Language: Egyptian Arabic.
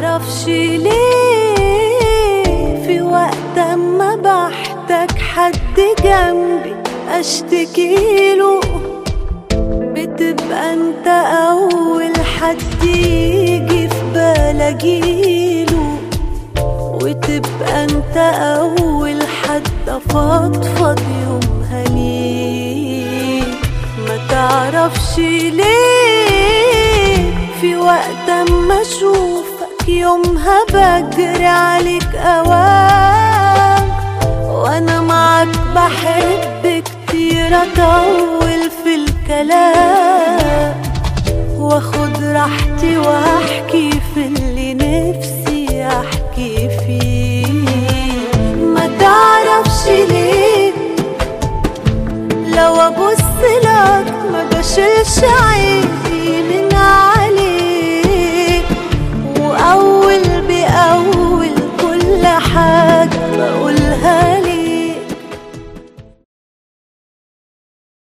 تعرفش ليه في وقت اما بحتاج حد جنبي اشتكيله بتبقى انت اول حد يجي في بالي اجيله وتبقى انت اول حد افضفض يومها ليك ما تعرفش ليه في وقت اما اشوفك يومها بجري عليك اوام وانا معاك بحب كتير اطول في الكلام واخد راحتي واحكي في اللي نفسي احكي فيه ما تعرفش ليه لو ابص لك ما بشيلش عين